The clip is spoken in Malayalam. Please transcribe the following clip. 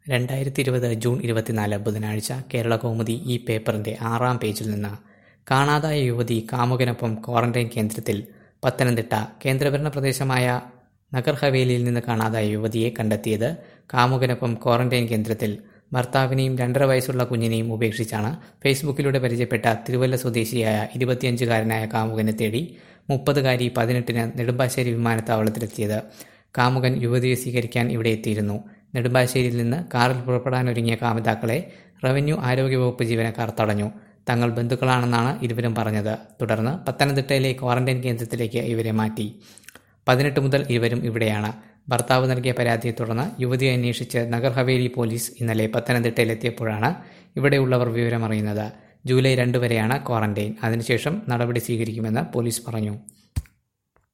രണ്ടായിരത്തി ഇരുപത് ജൂൺ ഇരുപത്തിനാല് ബുധനാഴ്ച കേരളകൗമുദി ഈ പേപ്പറിന്റെ ആറാം പേജിൽ നിന്ന് കാണാതായ യുവതി കാമുകനൊപ്പം ക്വാറന്റൈൻ കേന്ദ്രത്തിൽ പത്തനംതിട്ട കേന്ദ്രഭരണ പ്രദേശമായ നഗർ ഹവേലിയിൽ നിന്ന് കാണാതായ യുവതിയെ കണ്ടെത്തിയത് കാമുകനൊപ്പം ക്വാറന്റൈൻ കേന്ദ്രത്തിൽ ഭർത്താവിനെയും രണ്ടര വയസ്സുള്ള കുഞ്ഞിനെയും ഉപേക്ഷിച്ചാണ് ഫേസ്ബുക്കിലൂടെ പരിചയപ്പെട്ട തിരുവല്ല സ്വദേശിയായ ഇരുപത്തിയഞ്ചുകാരനായ കാമുകനെ തേടി മുപ്പതുകാരി പതിനെട്ടിന് നെടുമ്പാശ്ശേരി വിമാനത്താവളത്തിലെത്തിയത് കാമുകൻ യുവതിയെ സ്വീകരിക്കാൻ ഇവിടെ എത്തിയിരുന്നു നെടുമ്പാശ്ശേരിയിൽ നിന്ന് കാറിൽ പുറപ്പെടാനൊരുങ്ങിയ കാമിതാക്കളെ റവന്യൂ ആരോഗ്യവകുപ്പ് ജീവനക്കാർ തടഞ്ഞു തങ്ങൾ ബന്ധുക്കളാണെന്നാണ് ഇരുവരും പറഞ്ഞത് തുടർന്ന് പത്തനംതിട്ടയിലെ ക്വാറന്റൈൻ കേന്ദ്രത്തിലേക്ക് ഇവരെ മാറ്റി പതിനെട്ട് മുതൽ ഇരുവരും ഇവിടെയാണ് ഭർത്താവ് നൽകിയ പരാതിയെ തുടർന്ന് യുവതിയെ അന്വേഷിച്ച് നഗർ ഹവേലി പോലീസ് ഇന്നലെ പത്തനംതിട്ടയിലെത്തിയപ്പോഴാണ് ഇവിടെയുള്ളവർ വിവരമറിയുന്നത് ജൂലൈ രണ്ട് വരെയാണ് ക്വാറന്റൈൻ അതിനുശേഷം നടപടി സ്വീകരിക്കുമെന്ന് പോലീസ് പറഞ്ഞു